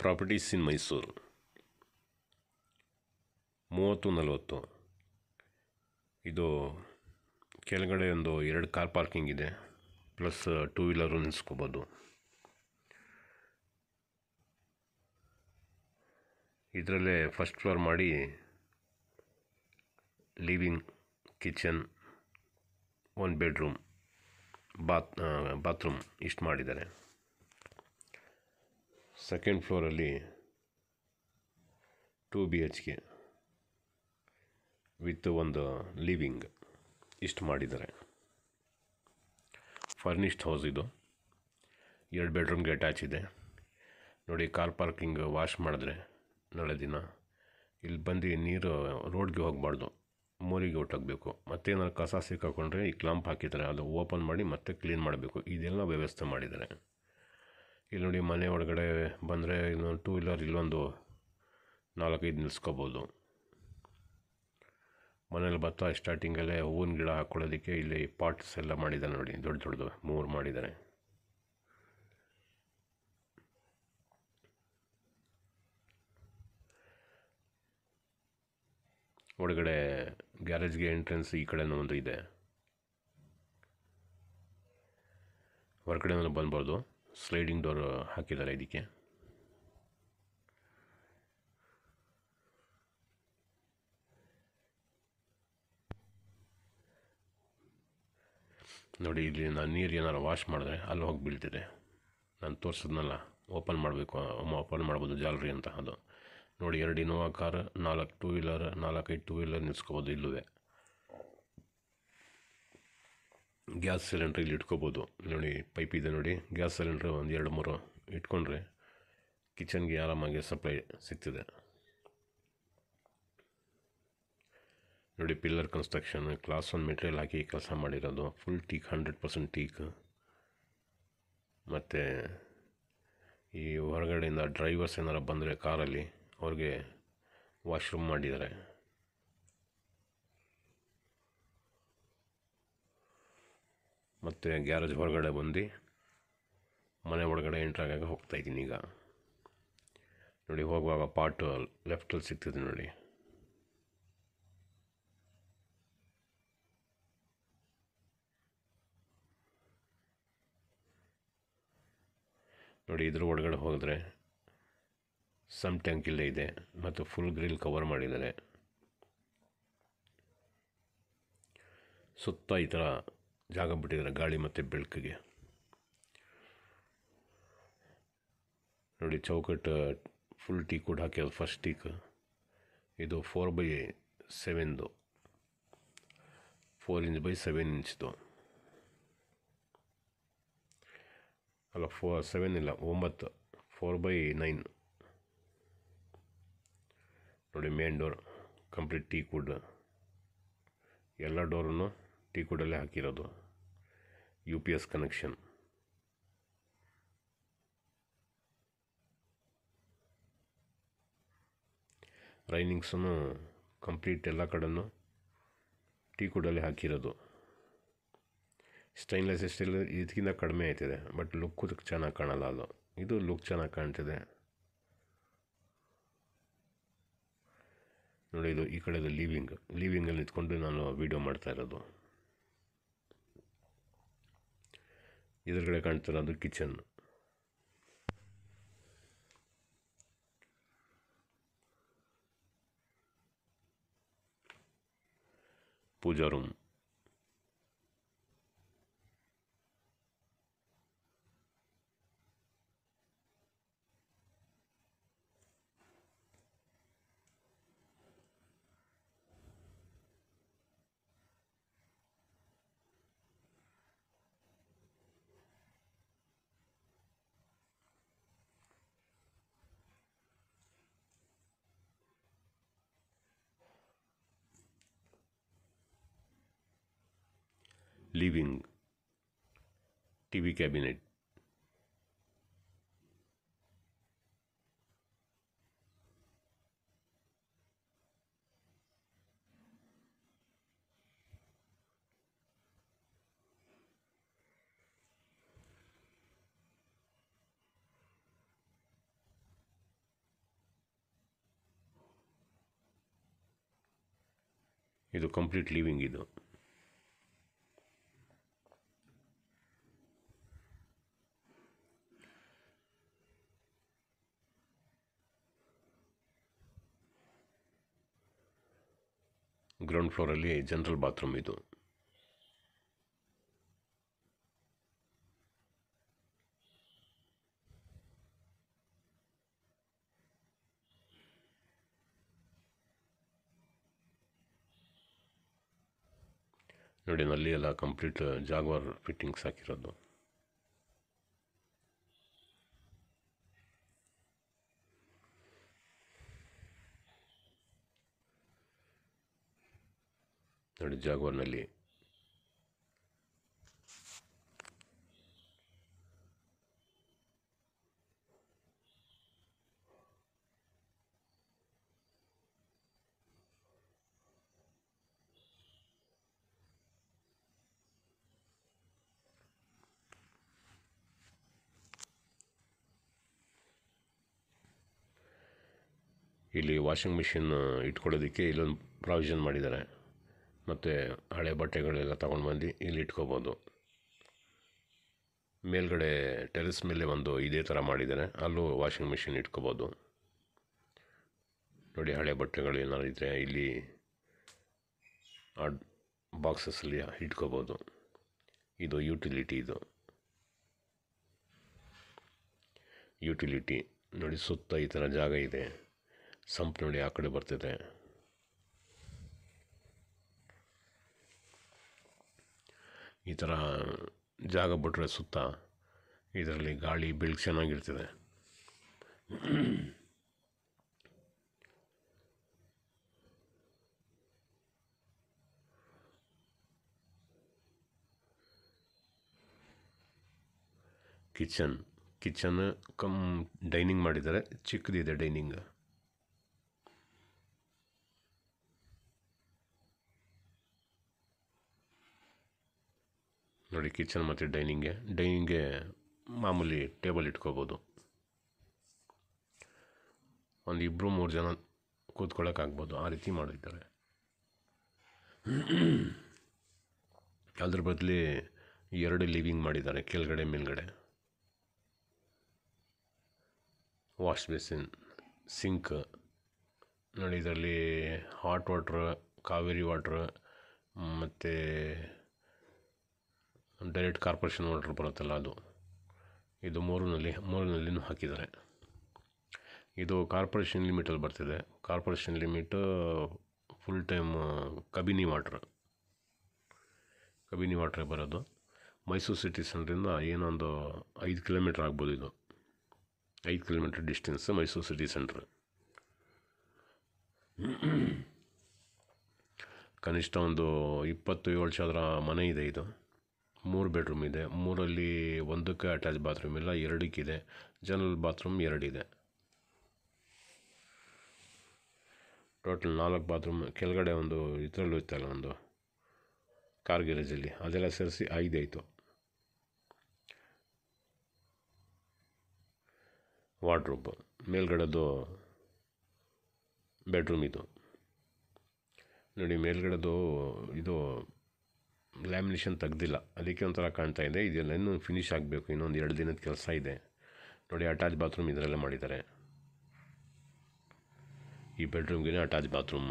Properties ಇನ್ ಮೈಸೂರು ಮೂವತ್ತು ನಲವತ್ತು ಇದು ಕೆಳಗಡೆ ಒಂದು ಎರಡು ಕಾರ್ ಪಾರ್ಕಿಂಗ್ ಇದೆ ಪ್ಲಸ್ ಟೂ ವೀಲರು ನಿಲ್ಲಿಸ್ಕೋಬೋದು ಇದರಲ್ಲೇ ಫಸ್ಟ್ ಫ್ಲೋರ್ ಮಾಡಿ ಲಿವಿಂಗ್ ಕಿಚನ್ ಒಂದು ಬೆಡ್ರೂಮ್ ಬಾತ್ ಬಾತ್ರೂಮ್ ಇಷ್ಟು ಮಾಡಿದ್ದಾರೆ ಸೆಕೆಂಡ್ ಫ್ಲೋರಲ್ಲಿ two B H K with ಒಂದು ಲಿವಿಂಗ್ ಇಷ್ಟು ಮಾಡಿದ್ದಾರೆ ಫರ್ನಿಶ್ಡ್ ಹೌಸ್ ಇದು ಎರಡು ಬೆಡ್ರೂಮ್ಗೆ ಅಟ್ಯಾಚ್ ಇದೆ ನೋಡಿ ಕಾರ್ ಪಾರ್ಕಿಂಗ್ ವಾಶ್ ಮಾಡಿದ್ರೆ ನಾಳೆ ದಿನ ಇಲ್ಲಿ ಬಂದು ನೀರು ರೋಡ್ಗೆ ಹೋಗಬಾರ್ದು ಮೋರಿಗೆ ಹೊಟ್ಟೋಗ್ಬೇಕು ಮತ್ತೇನಾದ್ರು ಕಸ ಸಿಕ್ಕಾಕೊಂಡ್ರೆ ಈ ಕ್ಲಾಂಪ್ ಹಾಕಿದ್ದಾರೆ ಅದು ಓಪನ್ ಮಾಡಿ ಮತ್ತೆ ಕ್ಲೀನ್ ಮಾಡಬೇಕು ಇದೆಲ್ಲ ವ್ಯವಸ್ಥೆ ಮಾಡಿದ್ದಾರೆ ಇಲ್ಲಿ ನೋಡಿ ಮನೆ ಒಳಗಡೆ ಬಂದರೆ ಇನ್ನೊಂದು ಟೂ ವೀಲರ್ ಇಲ್ಲೊಂದು ನಾಲ್ಕೈದು ನಿಲ್ಲಿಸ್ಕೋಬೋದು ಮನೇಲಿ ಭತ್ತ ಸ್ಟಾರ್ಟಿಂಗಲ್ಲೇ ಹೂವಿನ ಗಿಡ ಹಾಕ್ಕೊಳ್ಳೋದಕ್ಕೆ ಇಲ್ಲಿ ಪಾಟ್ಸ್ ಎಲ್ಲ ಮಾಡಿದ್ದಾರೆ ನೋಡಿ ದೊಡ್ಡ ದೊಡ್ಡದು ಮೂರು ಮಾಡಿದ್ದಾರೆ ಒಳಗಡೆ ಗ್ಯಾರೇಜ್ಗೆ ಎಂಟ್ರೆನ್ಸ್ ಈ ಕಡೆನೂ ಒಂದು ಇದೆ ಹೊರಗಡೆ ಬಂದ್ಬೋದು ಸ್ಲೈಡಿಂಗ್ ಡೋರ್ ಹಾಕಿದ್ದಾರೆ ಇದಕ್ಕೆ ನೋಡಿ ಇಲ್ಲಿ ನಾನು ನೀರು ಏನಾರು ವಾಶ್ ಮಾಡಿದ್ರೆ ಅಲ್ಲಿ ಹೋಗಿ ಬೀಳ್ತಿದೆ ನಾನು ತೋರಿಸಿದ್ನಲ್ಲ ಓಪನ್ ಮಾಡಬೇಕು ಓಪನ್ ಮಾಡ್ಬೋದು ಜಾಲರಿ ಅಂತ ಅದು ನೋಡಿ ಎರಡು ಇನೋವಾ ಕಾರ್ ನಾಲ್ಕು ಟೂ ವೀಲರ್ ನಾಲ್ಕೈದು ಟೂ ವೀಲರ್ ನಿಲ್ಸ್ಕೊಬೋದು ಇಲ್ಲುವೆ ಗ್ಯಾಸ್ ಸಿಲಿಂಡ್ರ್ ಇಲ್ಲಿ ಇಟ್ಕೋಬೋದು ನೋಡಿ ಪೈಪ್ ಇದೆ ನೋಡಿ ಗ್ಯಾಸ್ ಸಿಲಿಂಡ್ರ್ ಒಂದು ಎರಡು ಮೂರು ಇಟ್ಕೊಂಡ್ರೆ ಕಿಚನ್ಗೆ ಆರಾಮಾಗಿ ಸಪ್ಲೈ ಸಿಗ್ತಿದೆ ನೋಡಿ pillar construction class one material ಹಾಕಿ ಕೆಲಸ ಮಾಡಿರೋದು full teak hundred percent teak ಮತ್ತು ಈ ಹೊರಗಡೆಯಿಂದ ಡ್ರೈವರ್ಸ್ ಏನಾರು ಬಂದರೆ ಕಾರಲ್ಲಿ ಅವ್ರಿಗೆ ವಾಶ್ರೂಮ್ ಮಾಡಿದ್ದಾರೆ ಮತ್ತು ಗ್ಯಾರೇಜ್ ಹೊರಗಡೆ ಬಂದು ಮನೆ ಒಳಗಡೆ ಎಂಟ್ರಾಗಾಗ ಹೋಗ್ತಾಯಿದ್ದೀನಿ ಈಗ ನೋಡಿ ಹೋಗುವಾಗ ಪಾಟು ಲೆಫ್ಟಲ್ಲಿ ಸಿಗ್ತಿದೆ ನೋಡಿ ನೋಡಿ ಇದ್ರ ಒಳಗಡೆ ಹೋದರೆ ಸಮ್ ಟ್ಯಾಂಕ್ ಇಲ್ಲೇ ಇದೆ ಮತ್ತು ಫುಲ್ ಗ್ರಿಲ್ ಕವರ್ ಮಾಡಿದ್ದಾರೆ ಸುತ್ತ ಈ ಥರ ಜಾಗ ಬಿಟ್ಟಿದ್ದಾರೆ ಗಾಳಿ ಮತ್ತು ಬೆಳಕಿಗೆ ನೋಡಿ ಚೌಕಟ್ಟು ಫುಲ್ ಟೀ ಕೂಡ ಹಾಕ್ಯಾರ ಫಸ್ಟ್ ಟೀಕ್ ಇದು ಫೋರ್ ಬೈ ಸೆವೆನ್ದು ಫೋರ್ ಇಂಚ್ ಬೈ ಸೆವೆನ್ ಇಂಚ್ದು ಅಲ್ಲ ಫೋ ಸೆವೆನ್ ಇಲ್ಲ ಒಂಬತ್ತು ಫೋರ್ ಬೈ ನೈನ್ ನೋಡಿ main door complete teak wood ಎಲ್ಲ ಡೋರನ್ನು ಟೀ ಕುಡಲ್ಲೇ ಹಾಕಿರೋದು ಯು ಪಿ ಎಸ್ ಕನೆಕ್ಷನ್ ರೈನಿಂಗ್ಸನ್ನು ಕಂಪ್ಲೀಟ್ ಎಲ್ಲ ಕಡೆನೂ ಟೀ ಕುಡಲ್ಲೇ ಹಾಕಿರೋದು ಸ್ಟೈನ್ಲೆಸ್ ಸ್ಟೀಲ್ ಇದಕ್ಕಿಂತ ಕಡಿಮೆ ಆಯ್ತಿದೆ ಬಟ್ ಲುಕ್ಕು ಚೆನ್ನಾಗಿ ಕಾಣಲ್ಲ ಅದು ಇದು ಲುಕ್ ಚೆನ್ನಾಗಿ ಕಾಣ್ತಿದೆ ನೋಡಿ ಇದು ಈ ಕಡೆದು ಲೀವಿಂಗ್ ಲೀವಿಂಗಲ್ಲಿ ನಿಂತ್ಕೊಂಡು ನಾನು ವೀಡಿಯೋ ಮಾಡ್ತಾ ಇರೋದು ಎದುರುಗಡೆ ಕಾಣ್ತಿರೋದು kitchen pooja room living TV cabinet. ಇದು ಕಂಪ್ಲೀಟ್ ಲೀವಿಂಗ್ ಇದು ಗ್ರೌಂಡ್ ಫ್ಲೋರಲ್ಲಿ ಜನರಲ್ ಬಾತ್ರೂಮ್ ಇದು ನೋಡಿ ನಲ್ಲಿ ಎಲ್ಲ ಕಂಪ್ಲೀಟ್ ಜಾಗ್ವಾರ್ ಫಿಟ್ಟಿಂಗ್ಸ್ ಹಾಕಿರೋದು ನೋಡಿ ಜಾಗ್ವಾರ್ನಲ್ಲಿ ಇಲ್ಲಿ ವಾಷಿಂಗ್ ಮಿಷಿನ್ ಇಟ್ಕೊಳ್ಳೋದಕ್ಕೆ ಇಲ್ಲೊಂದು ಪ್ರಾವಿಷನ್ ಮಾಡಿದ್ದಾರೆ ಮತ್ತು ಹಳೆ ಬಟ್ಟೆಗಳೆಲ್ಲ ತೊಗೊಂಡು ಬಂದು ಇಲ್ಲಿ ಇಟ್ಕೋಬೋದು ಮೇಲ್ಗಡೆ ಟೆರೆಸ್ ಮೇಲೆ ಒಂದು ಇದೇ ಥರ ಮಾಡಿದ್ದಾರೆ ಅಲ್ಲೂ ವಾಷಿಂಗ್ ಮಿಷಿನ್ ಇಟ್ಕೋಬೋದು ನೋಡಿ ಹಳೆ ಬಟ್ಟೆಗಳು ಏನಾದ್ರು ಇದ್ದರೆ ಇಲ್ಲಿ ಆ ಬಾಕ್ಸಸ್ಸಲ್ಲಿ ಇಟ್ಕೋಬೋದು ಇದು ಯುಟಿಲಿಟಿ ಇದು ಯುಟಿಲಿಟಿ ನೋಡಿ ಸುತ್ತ ಈ ಥರ ಜಾಗ ಇದೆ ಸಂಪ್ ನೋಡಿ ಆ ಕಡೆ ಬರ್ತಿದೆ ಈ ಥರ ಜಾಗ ಬಿಟ್ರೆ ಸುತ್ತ ಇದರಲ್ಲಿ ಗಾಳಿ ಬೆಳಕು ಚೆನ್ನಾಗಿರ್ತದೆ ಕಿಚನ್ ಕಿಚನ್ ಕಮ್ ಡೈನಿಂಗ್ ಮಾಡಿದ್ದಾರೆ ಚಿಕ್ಕದಿದೆ ಡೈನಿಂಗ್ ನೋಡಿ ಕಿಚನ್ ಮತ್ತು ಡೈನಿಂಗ್ಗೆ ಡೈನಿಂಗ್ಗೆ ಮಾಮೂಲಿ ಟೇಬಲ್ ಇಟ್ಕೋಬೋದು ಒಂದು ಇಬ್ಬರು ಮೂರು ಜನ ಕೂತ್ಕೊಳ್ಳೋಕ್ಕಾಗ್ಬೋದು ಆ ರೀತಿ ಮಾಡಿದ್ದಾರೆ ಅದ್ರ ಬದಲಿ ಎರಡು ಲಿವಿಂಗ್ ಮಾಡಿದ್ದಾರೆ ಕೆಳಗಡೆ ಮೇಲ್ಗಡೆ ವಾಶ್ ಬೇಸಿನ್ ಸಿಂಕ್ ನೋಡಿ ಇದರಲ್ಲಿ ಹಾಟ್ ವಾಟ್ರ್ ಕಾವೇರಿ ವಾಟ್ರ್ ಮತ್ತು ಡೈರೆಕ್ಟ್ ಕಾರ್ಪೊರೇಷನ್ ವಾಟ್ರ್ ಬರುತ್ತಲ್ಲ ಅದು ಇದು ಮೂರಿನಲ್ಲಿ ಮೂರಿನಲ್ಲಿನೂ ಹಾಕಿದ್ದಾರೆ ಇದು ಕಾರ್ಪೊರೇಷನ್ ಲಿಮಿಟಲ್ಲಿ ಬರ್ತಿದೆ corporation limit full time Kabini water Kabini ವಾಟ್ರೇ ಬರೋದು ಮೈಸೂರು ಸಿಟಿ ಸೆಂಟ್ರಿಂದ ಏನೊಂದು ಐದು ಕಿಲೋಮೀಟ್ರ್ ಆಗ್ಬೋದು ಇದು ಐದು kilometre distance Mysuru city centre ಕನಿಷ್ಠ ಒಂದು ಇಪ್ಪತ್ತು ಏಳು ಚದರ ಮನೆ ಇದೆ ಇದು ಮೂರು ಬೆಡ್ರೂಮ್ ಇದೆ ಮೂರಲ್ಲಿ ಒಂದಕ್ಕೆ ಅಟ್ಯಾಚ್ ಬಾತ್ರೂಮ್ ಇಲ್ಲ ಎರಡಕ್ಕಿದೆ ಜನರಲ್ ಬಾತ್ರೂಮ್ ಎರಡಿದೆ ಟೋಟಲ್ ನಾಲ್ಕು ಬಾತ್ರೂಮ್ ಕೆಳಗಡೆ ಒಂದು ಇದರಲ್ಲೂ ಇತ್ತಲ್ಲ ಒಂದು ಕಾರ್ ಗ್ಯಾರೇಜಲ್ಲಿ ಅದೆಲ್ಲ ಸೇರಿಸಿ ಐದು ಆಯಿತು ವಾರ್ಡ್ರೋಬ್ ಮೇಲ್ಗಡೆದು ಬೆಡ್ರೂಮ್ ಇದು ನೋಡಿ ಮೇಲ್ಗಡೆದು ಇದು ಲ್ಯಾಮಿನೇಷನ್ ತೆಗ್ದಿಲ್ಲ ಅದಕ್ಕೆ ಒಂಥರ ಕಾಣ್ತಾ ಇದೆ ಇದೆಲ್ಲ ಇನ್ನೂ ಫಿನಿಷ್ ಆಗಬೇಕು ಇನ್ನೊಂದು ಎರಡು ದಿನದ ಕೆಲಸ ಇದೆ ನೋಡಿ ಅಟ್ಯಾಚ್ ಬಾತ್ರೂಮ್ ಇದರಲ್ಲೇ ಮಾಡಿದ್ದಾರೆ ಈ ಬೆಡ್ರೂಮ್ಗೆ ಅಟ್ಯಾಚ್ ಬಾತ್ರೂಮ್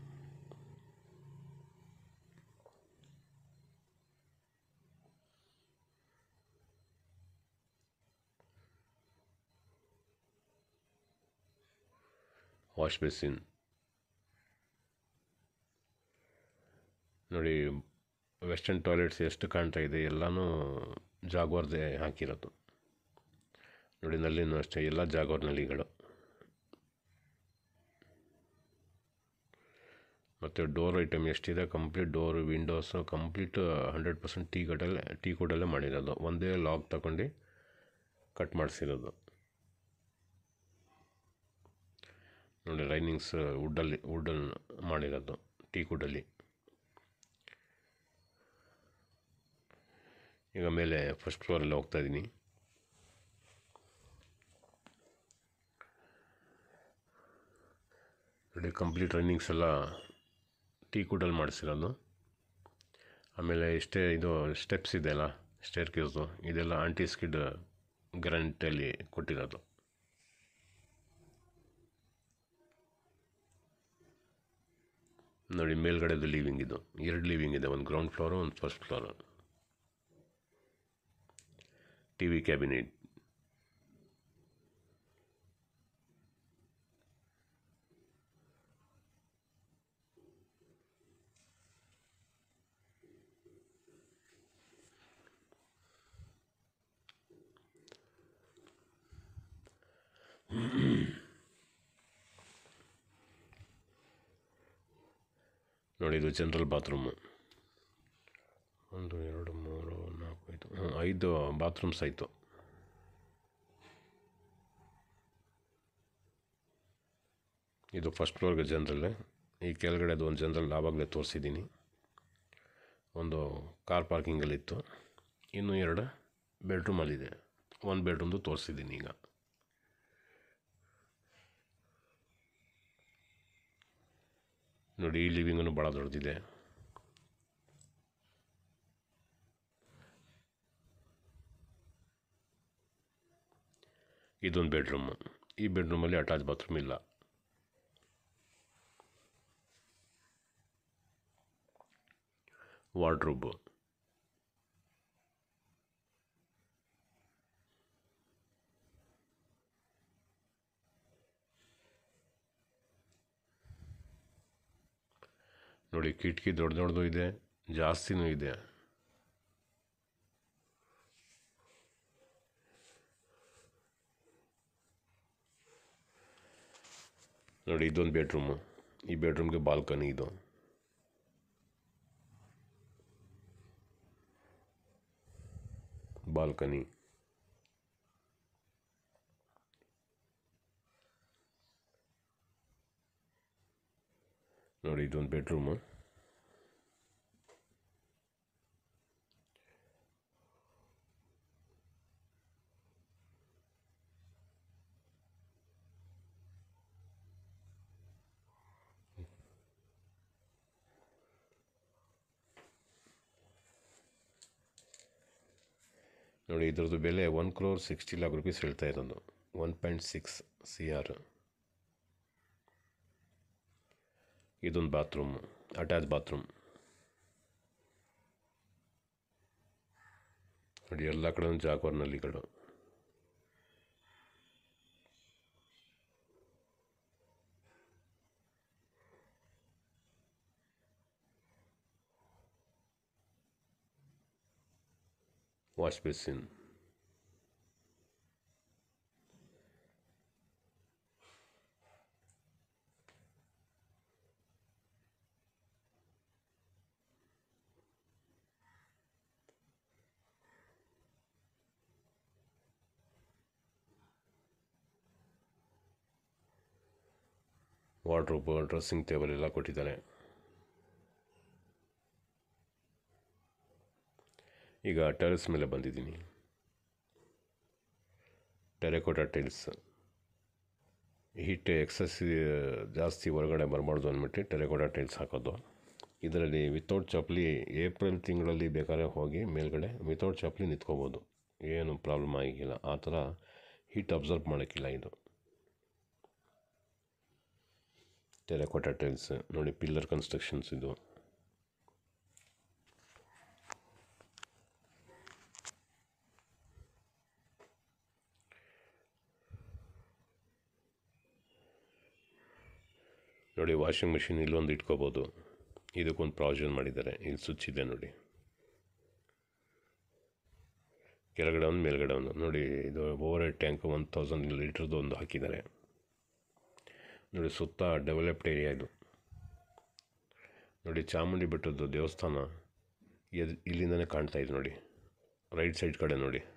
ವಾಶ್ ಬೇಸಿನ್ ನೋಡಿ ವೆಸ್ಟರ್ನ್ ಟಾಯ್ಲೆಟ್ಸ್ ಎಷ್ಟು ಕಾಣ್ತಾ ಇದೆ ಎಲ್ಲನೂ ಜಾಗ್ವಾರ್ದೇ ಹಾಕಿರೋದು ನೋಡಿ ನಲ್ಲಿನೂ ಅಷ್ಟೇ ಎಲ್ಲ ಜಾಗ್ವಾರ್ ನಲ್ಲಿಗಳು ಮತ್ತು ಡೋರ್ ಐಟಮ್ ಎಷ್ಟಿದೆ complete door windows complete hundred percent teak ಕಟ್ಟಲ್ಲೇ ಟೀ ಕೋಡಲ್ಲೇ ಮಾಡಿರೋದು ಒಂದೇ ಲಾಕ್ ತಗೊಂಡು ಕಟ್ ಮಾಡಿಸಿರೋದು ನೋಡಿ ರೈನಿಂಗ್ಸ್ ವುಡ್ಡಲ್ಲಿ ವುಡ್ಡಲ್ಲಿ ಮಾಡಿರೋದು ಟೀ ಕುಡ್ಡಲ್ಲಿ ಈಗ ಮೇಲೆ ಫಸ್ಟ್ ಫ್ಲೋರಲ್ಲಿ ಹೋಗ್ತಾ ಇದ್ದೀನಿ ನೋಡಿ ಕಂಪ್ಲೀಟ್ ರನ್ನಿಂಗ್ಸ್ ಎಲ್ಲ ಟೀ ಕುಡಲ್ಲಿ ಮಾಡಿಸಿರೋದು ಆಮೇಲೆ ಇಷ್ಟೇ ಇದು ಸ್ಟೆಪ್ಸ್ ಇದೆಯಲ್ಲ ಸ್ಟೇರ್ ಕೇಸು ಇದೆಲ್ಲ ಆಂಟಿ ಸ್ಕಿಡ್ ಗ್ಯಾರಂಟಿಯಲ್ಲಿ ಕೊಟ್ಟಿರೋದು ನೋಡಿ ಮೇಲ್ಗಡೆದು ಲೀವಿಂಗ್ ಇದು ಎರಡು ಲೀವಿಂಗ್ ಇದೆ ಒಂದು ಗ್ರೌಂಡ್ ಫ್ಲೋರು ಒಂದು first floor T V cabinet ನೋಡಿ ಇದು ಜನರಲ್ ಬಾತ್ರೂಮು ಒಂದು ಎರಡು ಮೂರು ನಾಲ್ಕು ಐದು ಹ್ಞೂ ಐದು ಬಾತ್ರೂಮ್ಸ್ ಆಯಿತು ಇದು ಫಸ್ಟ್ ಫ್ಲೋರ್ಗೆ ಜನರಲ್ಲೇ ಈ ಕೆಳಗಡೆದು ಒಂದು ಜನರಲ್ ಆವಾಗಲೇ ತೋರಿಸಿದ್ದೀನಿ ಒಂದು ಕಾರ್ ಪಾರ್ಕಿಂಗಲ್ಲಿತ್ತು ಇನ್ನೂ ಎರಡು ಬೆಡ್ರೂಮಲ್ಲಿದೆ ಒಂದು ಬೆಡ್ರೂಮ್ದು ತೋರಿಸಿದ್ದೀನಿ ಈಗ ನೋಡಿ ಈ ಲಿವಿಂಗನ್ನು ಭಾಳ ದೊಡ್ಡದಿದೆ ಇದೊಂದು ಬೆಡ್ರೂಮು ಈ ಬೆಡ್ರೂಮಲ್ಲಿ ಅಟ್ಯಾಚ್ ಬಾತ್ರೂಮ್ ಇಲ್ಲ ವಾರ್ಡ್ರೋಬು ನೋಡಿ ಕಿಟಕಿ ದೊಡ್ಡ ದೊಡ್ಡದು ಇದೆ ಜಾಸ್ತಿನೂ ಇದೆ ನೋಡಿ ಇದೊಂದು ಬೆಡ್ರೂಮು ಈ ಬೆಡ್ರೂಮ್ಗೆ ಬಾಲ್ಕನಿ ಇದು ಬಾಲ್ಕನಿ ನೋಡಿ ಇದೊಂದು ಬೆಡ್ರೂಮು ನೋಡಿ ಇದ್ರದ್ದು ಬೆಲೆ one crore sixty lakh rupees ಹೇಳ್ತಾ ಇರೋದು one point six C R ಇದೊಂದು ಬಾತ್ರೂಮ್ ಅಟ್ಯಾಚ್ ಬಾತ್ರೂಮ್ ನೋಡಿ ಎಲ್ಲ ಕಡೆ ಜಾಗ್ವಾರ್ ನಲ್ಲಿಗಳು wash basin wardrobe dressing table ಎಲ್ಲ ಕೊಟ್ಟಿದ್ದಾರೆ ಈಗ ಟೆರೆಸ್ ಮೇಲೆ ಬಂದಿದ್ದೀನಿ ಟೆರೆಕೋಟಾ ಟೈಲ್ಸ್ ಹೀಟ್ ಎಕ್ಸಸ್ ಜಾಸ್ತಿ ಹೊರಗಡೆ ಬರಬಾರ್ದು ಅಂದ್ಬಿಟ್ಟು ಟೆರೆಕೋಟಾ ಟೈಲ್ಸ್ ಹಾಕೋದು ಇದರಲ್ಲಿ ವಿತೌಟ್ ಚಪ್ಪಲಿ ಏಪ್ರಿಲ್ ತಿಂಗಳಲ್ಲಿ ಬೇಕಾದ್ರೆ ಹೋಗಿ ಮೇಲ್ಗಡೆ ವಿತೌಟ್ ಚಪ್ಪಲಿ ನಿಂತ್ಕೋಬೋದು ಏನು ಪ್ರಾಬ್ಲಮ್ ಆಗಿಲ್ಲ ಆ ಥರ ಹೀಟ್ ಅಬ್ಸರ್ವ್ ಮಾಡೋಕ್ಕಿಲ್ಲ ಇದು ಟೆರೆಕೋಟಾ ಟೈಲ್ಸ್ ನೋಡಿ ಪಿಲ್ಲರ್ ಕನ್ಸ್ಟ್ರಕ್ಷನ್ಸ್ ಇದು ನೋಡಿ ವಾಷಿಂಗ್ ಮಿಷಿನ್ ಇಲ್ಲೊಂದು ಇಟ್ಕೋಬೋದು ಇದಕ್ಕೊಂದು ಪ್ರಾವಿಷನ್ ಮಾಡಿದ್ದಾರೆ ಇಲ್ಲಿ ಸ್ವಿಚ್ ಇದೆ ನೋಡಿ ಕೆಳಗಡೆ ಒಂದು ಮೇಲ್ಗಡೆ ಒಂದು ನೋಡಿ ಇದು overhead tank one thousand ಲೀಟ್ರದ್ದು ಒಂದು ಹಾಕಿದ್ದಾರೆ ನೋಡಿ ಸುತ್ತ ಡೆವಲಪ್ಡ್ ಏರಿಯಾ ಇದು ನೋಡಿ ಚಾಮುಂಡಿ ಬೆಟ್ಟದ್ದು ದೇವಸ್ಥಾನ ಎದ್ ಇಲ್ಲಿಂದನೇ ಕಾಣ್ತಾ ಇದೆ ನೋಡಿ ರೈಟ್ ಸೈಡ್ ಕಡೆ ನೋಡಿ